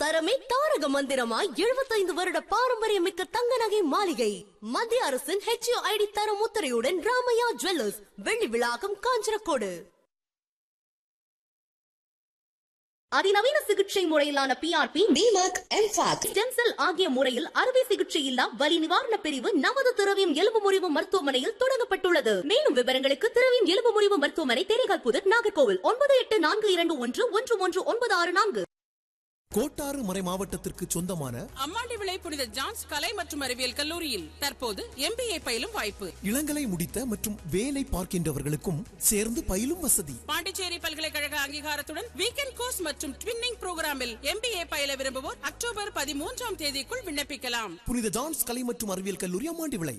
தரமே தாரக மந்திரமாய் எழுபத்தைந்து வருட பாரம்பரியமிக்க தங்க நகை மாளிகை மத்திய அரசின் ஹெச்ஓ ஐடி தரம் முத்திரையுடன் ராமையா ஜுவல்லர்ஸ் வெள்ளி விழாக்கம் காஞ்சனக்கோடு அதிநவீன சிகிச்சை முறையிலான பிஆர்பி டிமாக் எம்பாக் ஸ்டெம் செல் ஆகிய முறையில் அறுவை சிகிச்சை இல்லா வலி நிவாரண பிரிவு நமது திரவியம் எலும்பு முறிவு மருத்துவமனையில் தொடங்கப்பட்டுள்ளது மேலும் விவரங்களுக்கு திரவியம் எலும்பு முறிவு மருத்துவமனை தேனிகால் புதர் நாகர்கோவில் ஒன்பது எட்டு நான்கு இரண்டு ஒன்று ஒன்று ஒன்று ஒன்பது ஆறு நான்கு கோட்டாறு மறை மாவட்டத்திற்கு சொந்தமான அம்மாண்டி விளை புனித ஜான்ஸ் கலை மற்றும் அறிவியல் கல்லூரியில் தற்போது எம்பிஏ பயிலும் வாய்ப்பு இளங்கலை முடித்த மற்றும் வேலை பார்க்கின்றவர்களுக்கும் சேர்ந்து பயிலும் வசதி பாண்டிச்சேரி பல்கலைக்கழக அங்கீகாரத்துடன் வீக்கெண்ட் கோர்ஸ் மற்றும் ட்வின்னிங் புரோகிராமில் எம்பிஏ பயில விரும்புவோர் அக்டோபர் பதிமூன்றாம் தேதிக்குள் விண்ணப்பிக்கலாம் புனித ஜான்ஸ் கலை மற்றும் அறிவியல் கல்லூரி அம்மாண்டி விளை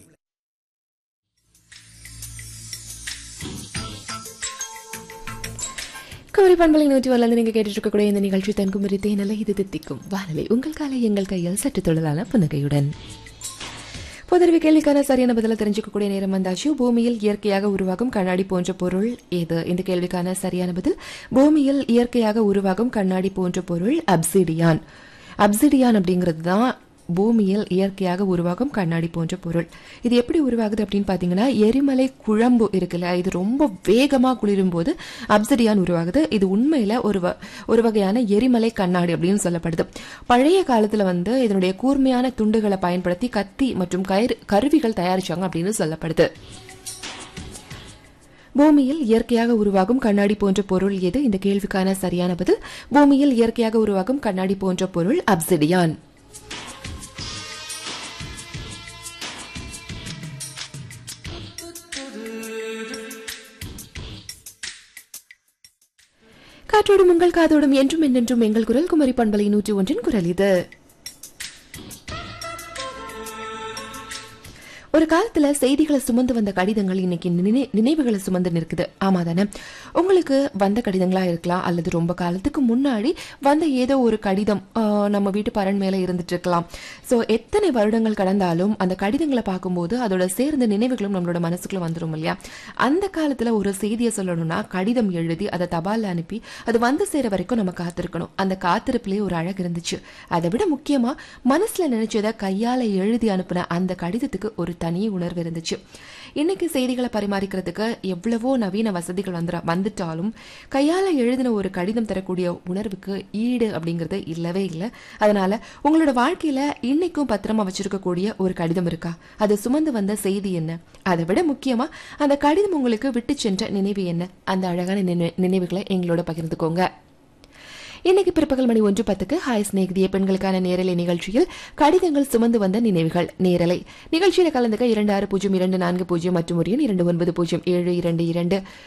குமரி பண்பலை நூற்றி வரலாந்து நீங்கள் கேட்டுட்டு இருக்கக்கூடிய இந்த நிகழ்ச்சி தென்குமரி தேனலை இது தித்திக்கும் வானலை உங்கள் காலை எங்கள் கையில் சற்று தொழிலான புன்னகையுடன் பொதறிவு கேள்விக்கான சரியான பதில தெரிஞ்சுக்கக்கூடிய நேரம் வந்தாச்சு பூமியில் இயற்கையாக உருவாகும் கண்ணாடி போன்ற பொருள் ஏது இந்த கேள்விக்கான சரியான பதில் பூமியில் இயற்கையாக உருவாகும் கண்ணாடி போன்ற பொருள் அப்சிடியான் அப்சிடியான் அப்படிங்கிறது தான் பூமியில் இயற்கையாக உருவாகும் கண்ணாடி போன்ற பொருள் இது எப்படி உருவாகுது அப்படின்னு பார்த்தீங்கன்னா எரிமலை குழம்பு இருக்குல்ல இது ரொம்ப வேகமாக குளிரும் போது அப்சிடியான் உருவாகுது இது உண்மையில ஒரு வ- ஒரு வகையான எரிமலை கண்ணாடி அப்படின்னு சொல்லப்படுது பழைய காலத்துல வந்து இதனுடைய கூர்மையான துண்டுகளை பயன்படுத்தி கத்தி மற்றும் கயிறு கருவிகள் தயாரிச்சாங்க அப்படின்னு சொல்லப்படுது பூமியில் இயற்கையாக உருவாகும் கண்ணாடி போன்ற பொருள் எது இந்த கேள்விக்கான சரியான பதில் பூமியில் இயற்கையாக உருவாகும் கண்ணாடி போன்ற பொருள் அப்சிடியான் காற்றோடும் உங்கள் காதோடும் என்றும் என்னென்றும் எங்கள் குரல் குமரி பண்பலை நூற்றி ஒன்றின் குரல் இது ஒரு காலத்துல செய்திகளை சுமந்து வந்த கடிதங்கள் இன்னைக்கு நினை- நினைவுகளை சுமந்து நிற்குது ஆமா தானே உங்களுக்கு வந்த கடிதங்களா இருக்கலாம் அல்லது ரொம்ப காலத்துக்கு முன்னாடி வந்த ஏதோ ஒரு கடிதம் ஆஹ், நம்ம வீட்டு பரண் மேல இருந்துட்டு இருக்கலாம் சோ எத்தனை வருடங்கள் கடந்தாலும் அந்த கடிதங்களை பார்க்கும்போது அதோட சேர்ந்த நினைவுகளும் நம்மளோட மனசுக்குள்ள வந்துரும் இல்லையா அந்த காலத்துல ஒரு செய்தியை சொல்லணும்னா கடிதம் எழுதி அதை தபால்ல அனுப்பி அது வந்து சேர வரைக்கும் நம்ம காத்திருக்கணும் அந்த காத்திருப்புலயே ஒரு அழகு இருந்துச்சு அதை விட முக்கியமா மனசுல நினைச்சதை கையால எழுதி அனுப்புன அந்த கடிதத்துக்கு ஒரு தனி உணர்வு இருந்துச்சு இன்னைக்கு செய்திகளை பரிமாறிக்கிறதுக்கு எவ்வளவோ நவீன வசதிகள் வந்துட வந்துட்டாலும் கையால எழுதின ஒரு கடிதம் தரக்கூடிய உணர்வுக்கு ஈடு அப்படிங்கிறது இல்லவே இல்லை அதனால உங்களோட வாழ்க்கையில இன்னைக்கும் பத்திரமா வச்சிருக்கக்கூடிய ஒரு கடிதம் இருக்கா அது சுமந்து வந்த செய்தி என்ன அதை விட முக்கியமா அந்த கடிதம் உங்களுக்கு விட்டு சென்ற நினைவு என்ன அந்த அழகான நினை- நினைவுகளை எங்களோட பகிர்ந்துக்கோங்க இன்னைக்கு பிற்பகல் மணி ஒன்று பத்துக்கு ஹாய் ஸ்நேகிதிய பெண்களுக்கான நேரலை நிகழ்ச்சியில் கடிதங்கள் சுமந்து வந்த நினைவுகள் நேரலை நிகழ்ச்சியில கலந்துக்க இரண்டு ஆறு பூஜ்ஜியம் இரண்டு நான்கு பூஜ்ஜியம் மற்றும் ஒரு எண் இரண்டு ஒன்பது பூஜ்ஜியம் ஏழு இரண்டு இரண்டு